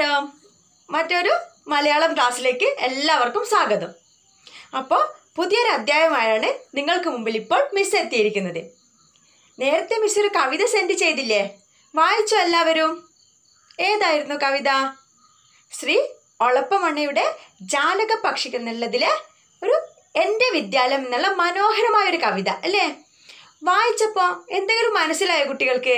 നമസ്കാരം മറ്റൊരു മലയാളം ക്ലാസ്സിലേക്ക് എല്ലാവർക്കും സ്വാഗതം അപ്പോൾ പുതിയൊരു അധ്യായമായാണ് നിങ്ങൾക്ക് മുമ്പിൽ ഇപ്പോൾ മിസ് എത്തിയിരിക്കുന്നത് നേരത്തെ മിസ് ഒരു കവിത സെൻഡ് ചെയ്തില്ലേ വായിച്ചോ എല്ലാവരും ഏതായിരുന്നു കവിത ശ്രീ ഒളപ്പമണ്ണയുടെ ജാലക പക്ഷികൾ എന്നുള്ളതിലെ ഒരു എൻ്റെ വിദ്യാലയം എന്നുള്ള മനോഹരമായ ഒരു കവിത അല്ലേ വായിച്ചപ്പോൾ എന്തെങ്കിലും മനസ്സിലായോ കുട്ടികൾക്ക്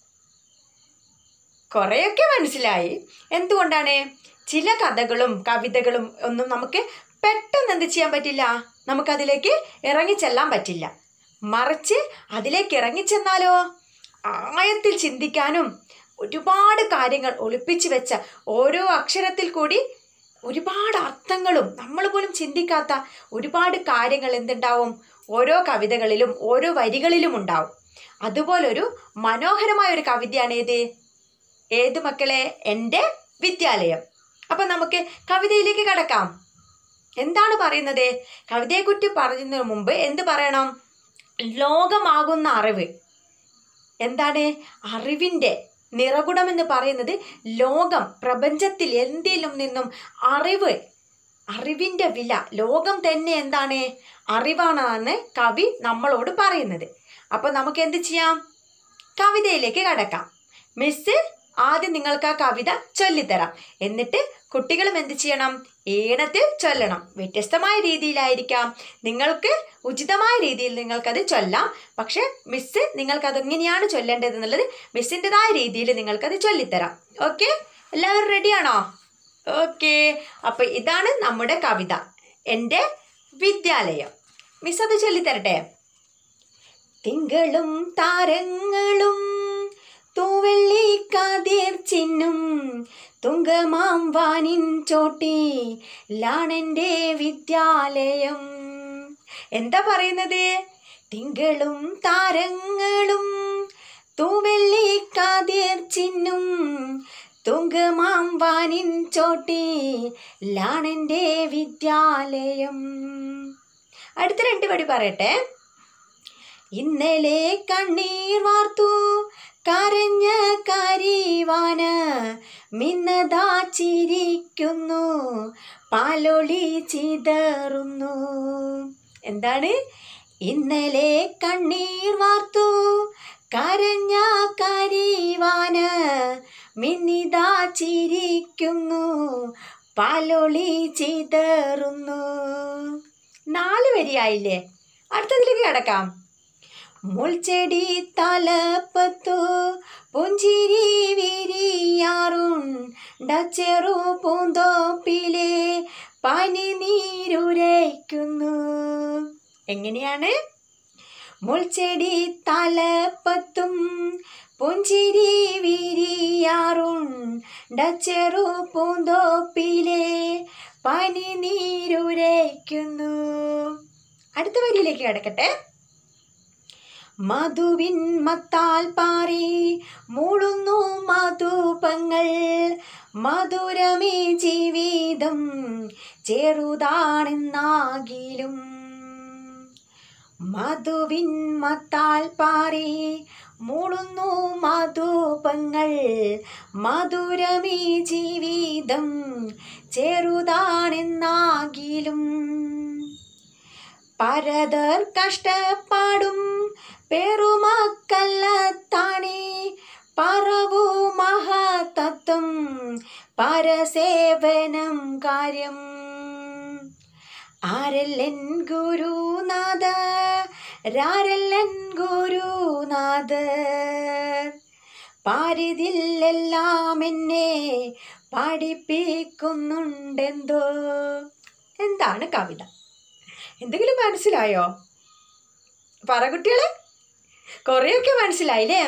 കുറേയൊക്കെ മനസ്സിലായി എന്തുകൊണ്ടാണ് ചില കഥകളും കവിതകളും ഒന്നും നമുക്ക് പെട്ടെന്ന് എന്ത് ചെയ്യാൻ പറ്റില്ല നമുക്കതിലേക്ക് ഇറങ്ങിച്ചെല്ലാൻ പറ്റില്ല മറിച്ച് അതിലേക്ക് ഇറങ്ങിച്ചെന്നാലോ ആയത്തിൽ ചിന്തിക്കാനും ഒരുപാട് കാര്യങ്ങൾ ഒളിപ്പിച്ചു വെച്ച ഓരോ അക്ഷരത്തിൽ കൂടി ഒരുപാട് അർത്ഥങ്ങളും നമ്മൾ പോലും ചിന്തിക്കാത്ത ഒരുപാട് കാര്യങ്ങൾ എന്തുണ്ടാവും ഓരോ കവിതകളിലും ഓരോ വരികളിലും ഉണ്ടാവും അതുപോലൊരു മനോഹരമായ ഒരു കവിതയാണ് ഏത് ഏത് മക്കളെ എൻ്റെ വിദ്യാലയം അപ്പൊ നമുക്ക് കവിതയിലേക്ക് കടക്കാം എന്താണ് പറയുന്നത് കവിതയെക്കുറിച്ച് പറയുന്നതിന് മുമ്പ് എന്ത് പറയണം ലോകമാകുന്ന അറിവ് എന്താണ് അറിവിൻ്റെ നിറകുടം എന്ന് പറയുന്നത് ലോകം പ്രപഞ്ചത്തിൽ എന്തിലും നിന്നും അറിവ് അറിവിൻ്റെ വില ലോകം തന്നെ എന്താണ് അറിവാണെന്ന് കവി നമ്മളോട് പറയുന്നത് അപ്പോൾ നമുക്ക് എന്ത് ചെയ്യാം കവിതയിലേക്ക് കടക്കാം മിസ് ആദ്യം നിങ്ങൾക്ക് ആ കവിത ചൊല്ലിത്തരാം എന്നിട്ട് കുട്ടികളും എന്ത് ചെയ്യണം ഈണത്തിൽ ചൊല്ലണം വ്യത്യസ്തമായ രീതിയിലായിരിക്കാം നിങ്ങൾക്ക് ഉചിതമായ രീതിയിൽ നിങ്ങൾക്കത് ചൊല്ലാം പക്ഷെ മിസ് നിങ്ങൾക്കത് എങ്ങനെയാണ് ചൊല്ലേണ്ടത് എന്നുള്ളത് മിസ്സിൻ്റെതായ രീതിയിൽ നിങ്ങൾക്കത് ചൊല്ലിത്തരാം ഓക്കെ എല്ലാവരും റെഡിയാണോ ഓക്കെ അപ്പോൾ ഇതാണ് നമ്മുടെ കവിത എൻ്റെ വിദ്യാലയം മിസ് അത് ചൊല്ലിത്തരട്ടെ തിങ്കളും താരങ്ങളും തൂവെള്ളി കതിർ ചിന്നും തുങ്കമാം വാനിൻ ചോട്ടി ലാണെൻ്റെ വിദ്യാലയം എന്താ പറയുന്നത് തിങ്കളും താരങ്ങളും തൂവെള്ളി കതിർ ചിന്നും തുങ്കമാം വാനിൻ ചോട്ടി ലാണെൻ്റെ വിദ്യാലയം അടുത്ത രണ്ട് വടി പറയട്ടെ ഇന്നലെ കണ്ണീർ വാർത്തു കരഞ്ഞ കരിവാന മിന്നതാ ചിരിക്കുന്നു പാലൊളി ചിതറുന്നു എന്താണ് ഇന്നലെ കണ്ണീർ വാർത്തു കരഞ്ഞ കരിവാന മിന്നിതാ ചിരിക്കുന്നു പാലൊളി ചിതറുന്നു നാല് വരിയായില്ലേ അടുത്തതിലേക്ക് കിടക്കാം മുൾച്ചെടി തലപ്പത്തു പുഞ്ചിരി വിരിയാറുണ്ട ചെറു പൂന്തോപ്പിലെ പനി നീരുരയ്ക്കുന്നു എങ്ങനെയാണ് മുൾച്ചെടി തലപ്പത്തും പുഞ്ചിരി വിരിയാറുണ്ട ചെറു പൂന്തോപ്പിലെ പനി നീരുരയ്ക്കുന്നു അടുത്ത വരിയിലേക്ക് കിടക്കട്ടെ മധുവിൻ മത്താൽ പാറി മൂളുന്നു മധുപങ്ങൾ മധുരമേ ജീവിതം ചെറുതാണെന്നാകിലും മധുവിൻ മത്താൽ പാറി മൂളുന്നു മധുപങ്ങൾ മധുരമേ ജീവിതം ചെറുതാണെന്നാകിലും പരതർ കഷ്ടപ്പാടും പെറുമക്കല്ലത്താണേ പറവു മഹതത്വം പരസേവനം കാര്യം ആരല്ലൻ ഗുരുനാഥ രാരല്ലൻ ഗുരുനാഥ പാരിതില്ലെല്ലാം എന്നെ പഠിപ്പിക്കുന്നുണ്ടെന്തോ എന്താണ് കവിത എന്തെങ്കിലും മനസ്സിലായോ പറ കുട്ടികളെ കുറേയൊക്കെ മനസ്സിലായില്ലേ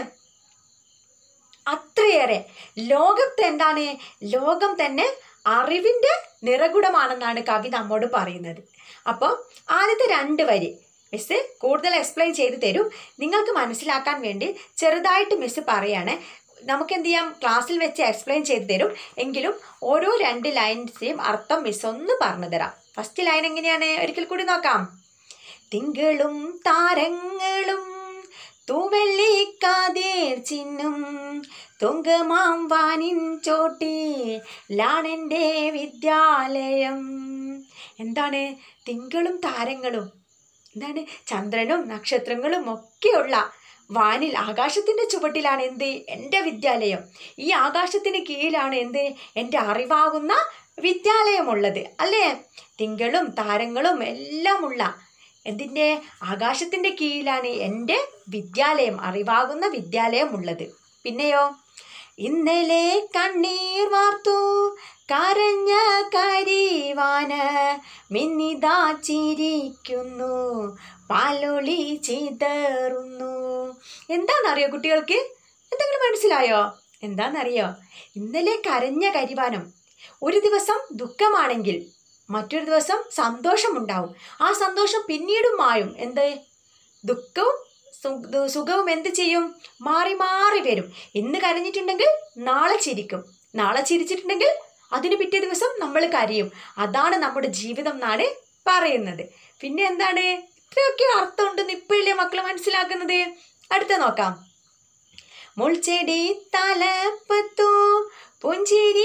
അത്രയേറെ ലോകത്തെ എന്താണ് ലോകം തന്നെ അറിവിൻ്റെ നിറകുടമാണെന്നാണ് കവി നമ്മോട് പറയുന്നത് അപ്പോൾ ആദ്യത്തെ രണ്ട് വരി മിസ് കൂടുതൽ എക്സ്പ്ലെയിൻ ചെയ്ത് തരും നിങ്ങൾക്ക് മനസ്സിലാക്കാൻ വേണ്ടി ചെറുതായിട്ട് മിസ് പറയാണ് നമുക്ക് എന്ത് ചെയ്യാം ക്ലാസ്സിൽ വെച്ച് എക്സ്പ്ലെയിൻ ചെയ്ത് തരും എങ്കിലും ഓരോ രണ്ട് ലൈൻസിൻ്റെയും അർത്ഥം മിസ് ഒന്ന് പറഞ്ഞു തരാം ഫസ്റ്റ് ലൈൻ എങ്ങനെയാണ് ഒരിക്കൽ കൂടി നോക്കാം തിങ്കളും താരങ്ങളും തൂവെള്ളിക്കാതേർ ചിന്നും തുങ്കമാം വാനിൻ ചോട്ടിലാണെൻ്റെ വിദ്യാലയം എന്താണ് തിങ്കളും താരങ്ങളും എന്താണ് ചന്ദ്രനും നക്ഷത്രങ്ങളും ഒക്കെയുള്ള വാനിൽ ആകാശത്തിൻ്റെ ചുവട്ടിലാണ് എന്ത് എൻ്റെ വിദ്യാലയം ഈ ആകാശത്തിന് കീഴിലാണ് എന്ത് എൻ്റെ അറിവാകുന്ന വിദ്യാലയമുള്ളത് അല്ലേ തിങ്കളും താരങ്ങളും എല്ലാമുള്ള എന്തിൻ്റെ ആകാശത്തിൻ്റെ കീഴിലാണ് എൻ്റെ വിദ്യാലയം അറിവാകുന്ന വിദ്യാലയം ഉള്ളത് പിന്നെയോ ഇന്നലെ കണ്ണീർ വാർത്തു കരഞ്ഞ കരിവാന് മിന്നിതാ ചിരിക്കുന്നു പാലൊളി ചിതറുന്നു എന്താണെന്നറിയോ കുട്ടികൾക്ക് എന്തെങ്കിലും മനസ്സിലായോ എന്താണെന്നറിയോ ഇന്നലെ കരഞ്ഞ കരിവാനം ഒരു ദിവസം ദുഃഖമാണെങ്കിൽ മറ്റൊരു ദിവസം സന്തോഷമുണ്ടാവും ആ സന്തോഷം പിന്നീടും മായും എന്ത് ദുഃഖവും സു- ദു- സുഖവും എന്ത് ചെയ്യും മാറി മാറി വരും ഇന്ന് കരഞ്ഞിട്ടുണ്ടെങ്കിൽ നാളെ ചിരിക്കും നാളെ ചിരിച്ചിട്ടുണ്ടെങ്കിൽ അതിന് പിറ്റേ ദിവസം നമ്മൾ കരയും അതാണ് നമ്മുടെ ജീവിതം എന്നാണ് പറയുന്നത് പിന്നെ എന്താണ് ഇത്രയൊക്കെ അർത്ഥമുണ്ടെന്ന് ഇപ്പോഴല്ലേ മക്കൾ മനസ്സിലാക്കുന്നത് അടുത്ത നോക്കാം മുൾച്ചെടി തലപ്പത്തു പുഞ്ചിരി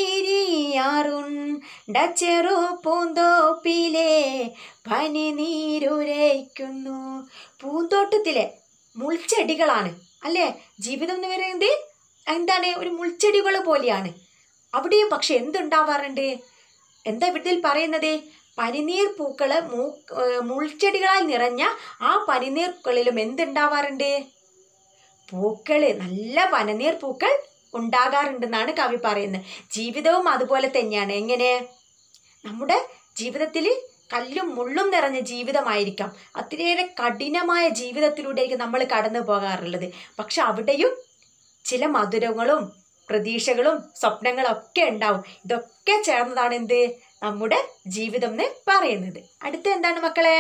വിരിയാറുണ്ട ചെറു പൂന്തോപ്പിലെ പനി നീരുരയ്ക്കുന്നു പൂന്തോട്ടത്തിലെ മുൾച്ചെടികളാണ് അല്ലേ ജീവിതം എന്ന് പറയുന്നത് എന്താണ് ഒരു മുൾച്ചെടികൾ പോലെയാണ് അവിടെയും പക്ഷെ എന്തുണ്ടാവാറുണ്ട് എന്താ ഇവിടത്തിൽ പറയുന്നത് പനിനീർ പൂക്കള് മൂ ഏർ മുൾച്ചെടികളാൽ നിറഞ്ഞ ആ പനിനീർ പൂക്കളിലും എന്തുണ്ടാവാറുണ്ട് പൂക്കള് നല്ല പനിനീർ പൂക്കൾ ഉണ്ടാകാറുണ്ടെന്നാണ് കവി പറയുന്നത് ജീവിതവും അതുപോലെ തന്നെയാണ് എങ്ങനെ നമ്മുടെ ജീവിതത്തിൽ കല്ലും മുള്ളും നിറഞ്ഞ ജീവിതമായിരിക്കാം അത്രയേറെ കഠിനമായ ജീവിതത്തിലൂടെയായിരിക്കും നമ്മൾ കടന്നു പോകാറുള്ളത് പക്ഷെ അവിടെയും ചില മധുരങ്ങളും പ്രതീക്ഷകളും സ്വപ്നങ്ങളും ഒക്കെ ഉണ്ടാവും ഇതൊക്കെ ചേർന്നതാണ് എന്ത് നമ്മുടെ ജീവിതം എന്ന് പറയുന്നത് അടുത്ത എന്താണ് മക്കളെ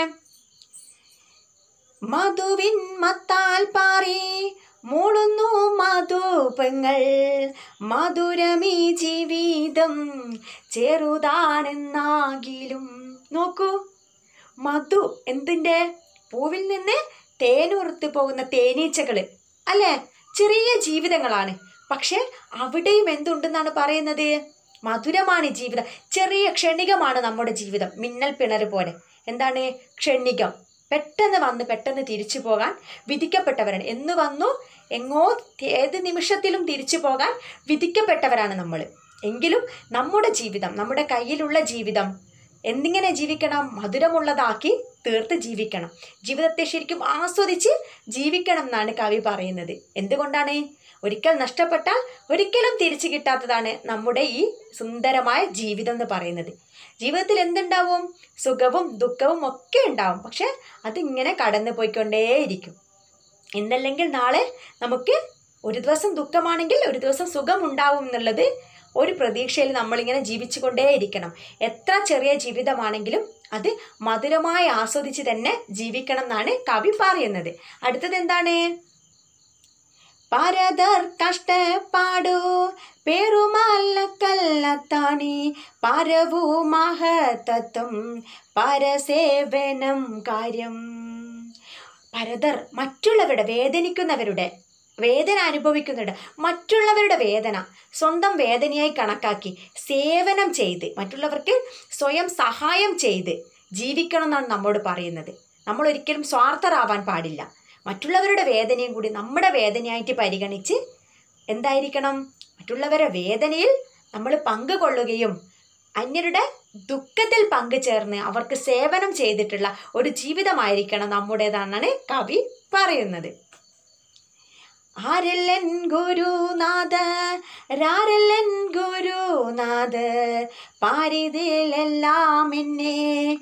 മധുവിൻ മത്താൽ പാറി മൂളുന്നു മധുപങ്ങൾ മധുരമീ ജീവിതം ചെറുതാണെന്നാകിലും നോക്കൂ മധു എന്തിൻ്റെ പൂവിൽ നിന്ന് തേനുറുത്ത് പോകുന്ന തേനീച്ചകൾ അല്ലേ ചെറിയ ജീവിതങ്ങളാണ് പക്ഷെ അവിടെയും എന്തുണ്ടെന്നാണ് പറയുന്നത് മധുരമാണ് ഈ ജീവിതം ചെറിയ ക്ഷണികമാണ് നമ്മുടെ ജീവിതം മിന്നൽ പിണര് പോലെ എന്താണ് ക്ഷണികം പെട്ടെന്ന് വന്ന് പെട്ടെന്ന് തിരിച്ചു പോകാൻ വിധിക്കപ്പെട്ടവരാണ് എന്ന് വന്നു എങ്ങോ ഏത് നിമിഷത്തിലും തിരിച്ചു പോകാൻ വിധിക്കപ്പെട്ടവരാണ് നമ്മൾ എങ്കിലും നമ്മുടെ ജീവിതം നമ്മുടെ കയ്യിലുള്ള ജീവിതം എന്തിങ്ങനെ ജീവിക്കണം മധുരമുള്ളതാക്കി തീർത്ത് ജീവിക്കണം ജീവിതത്തെ ശരിക്കും ആസ്വദിച്ച് ജീവിക്കണം എന്നാണ് കവി പറയുന്നത് എന്തുകൊണ്ടാണ് ഒരിക്കൽ നഷ്ടപ്പെട്ടാൽ ഒരിക്കലും തിരിച്ചു കിട്ടാത്തതാണ് നമ്മുടെ ഈ സുന്ദരമായ ജീവിതം എന്ന് പറയുന്നത് ജീവിതത്തിൽ എന്തുണ്ടാവും സുഖവും ദുഃഖവും ഒക്കെ ഉണ്ടാവും പക്ഷെ അതിങ്ങനെ കടന്നു പോയിക്കൊണ്ടേയിരിക്കും ഇന്നല്ലെങ്കിൽ നാളെ നമുക്ക് ഒരു ദിവസം ദുഃഖമാണെങ്കിൽ ഒരു ദിവസം സുഖം ഉണ്ടാവും എന്നുള്ളത് ഒരു പ്രതീക്ഷയിൽ നമ്മളിങ്ങനെ ജീവിച്ചു കൊണ്ടേയിരിക്കണം എത്ര ചെറിയ ജീവിതമാണെങ്കിലും അത് മധുരമായി ആസ്വദിച്ച് തന്നെ ജീവിക്കണം എന്നാണ് കവി പറയുന്നത് അടുത്തത് എന്താണ് പരതർ കഷ്ടപ്പാടു പേറുമല്ല കല്ലത്താണി പരവു മഹതത്വം പരസേവനം കാര്യം പരതർ മറ്റുള്ളവരുടെ വേദനിക്കുന്നവരുടെ വേദന അനുഭവിക്കുന്നുണ്ട് മറ്റുള്ളവരുടെ വേദന സ്വന്തം വേദനയായി കണക്കാക്കി സേവനം ചെയ്ത് മറ്റുള്ളവർക്ക് സ്വയം സഹായം ചെയ്ത് ജീവിക്കണം എന്നാണ് നമ്മോട് പറയുന്നത് നമ്മൾ ഒരിക്കലും സ്വാർത്ഥരാവാൻ പാടില്ല മറ്റുള്ളവരുടെ വേദനയും കൂടി നമ്മുടെ വേദനയായിട്ട് പരിഗണിച്ച് എന്തായിരിക്കണം മറ്റുള്ളവരുടെ വേദനയിൽ നമ്മൾ പങ്കുകൊള്ളുകയും അന്യരുടെ ദുഃഖത്തിൽ പങ്കുചേർന്ന് അവർക്ക് സേവനം ചെയ്തിട്ടുള്ള ഒരു ജീവിതമായിരിക്കണം നമ്മുടേതാണെന്നാണ് കവി പറയുന്നത് ആരല്ലൻ ഗുരുനാഥ രാരല്ലൻ ഗുരുനാഥ പാരിതിലെല്ലാം എന്നെ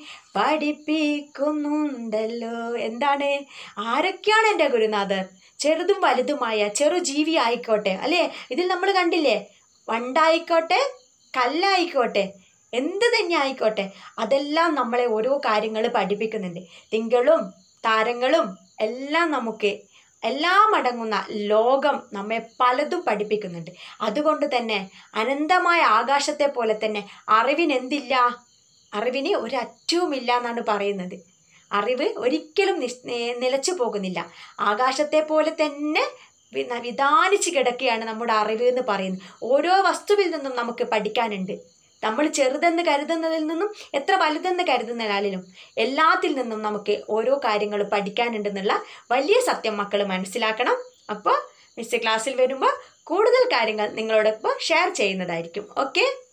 പഠിപ്പിക്കുന്നുണ്ടല്ലോ എന്താണ് ആരൊക്കെയാണ് എൻ്റെ ഗുരുനാഥർ ചെറുതും വലുതുമായ ചെറു ജീവി ആയിക്കോട്ടെ അല്ലേ ഇതിൽ നമ്മൾ കണ്ടില്ലേ വണ്ടായിക്കോട്ടെ കല്ലായിക്കോട്ടെ എന്ത് തന്നെ ആയിക്കോട്ടെ അതെല്ലാം നമ്മളെ ഓരോ കാര്യങ്ങൾ പഠിപ്പിക്കുന്നുണ്ട് തിങ്കളും താരങ്ങളും എല്ലാം നമുക്ക് എല്ലാം അടങ്ങുന്ന ലോകം നമ്മെ പലതും പഠിപ്പിക്കുന്നുണ്ട് അതുകൊണ്ട് തന്നെ അനന്തമായ ആകാശത്തെ പോലെ തന്നെ അറിവിന് എന്തില്ല അറിവിന് ഒരറ്റവുമില്ല എന്നാണ് പറയുന്നത് അറിവ് ഒരിക്കലും നിസ് ഏ, നിലച്ചു പോകുന്നില്ല ആകാശത്തെ പോലെ തന്നെ വി- വിധാനിച്ച് കിടക്കുകയാണ് നമ്മുടെ അറിവ് എന്ന് പറയുന്നത് ഓരോ വസ്തുവിൽ നിന്നും നമുക്ക് പഠിക്കാനുണ്ട് നമ്മൾ ചെറുതെന്ന് കരുതുന്നതിൽ നിന്നും എത്ര വലുതെന്ന് കരുതുന്നതിലും എല്ലാത്തിൽ നിന്നും നമുക്ക് ഓരോ കാര്യങ്ങൾ പഠിക്കാനുണ്ടെന്നുള്ള വലിയ സത്യം മക്കൾ മനസ്സിലാക്കണം അപ്പോൾ മിസ് ക്ലാസ്സിൽ വരുമ്പോൾ കൂടുതൽ കാര്യങ്ങൾ നിങ്ങളോടൊപ്പം ഷെയർ ചെയ്യുന്നതായിരിക്കും ഓക്കെ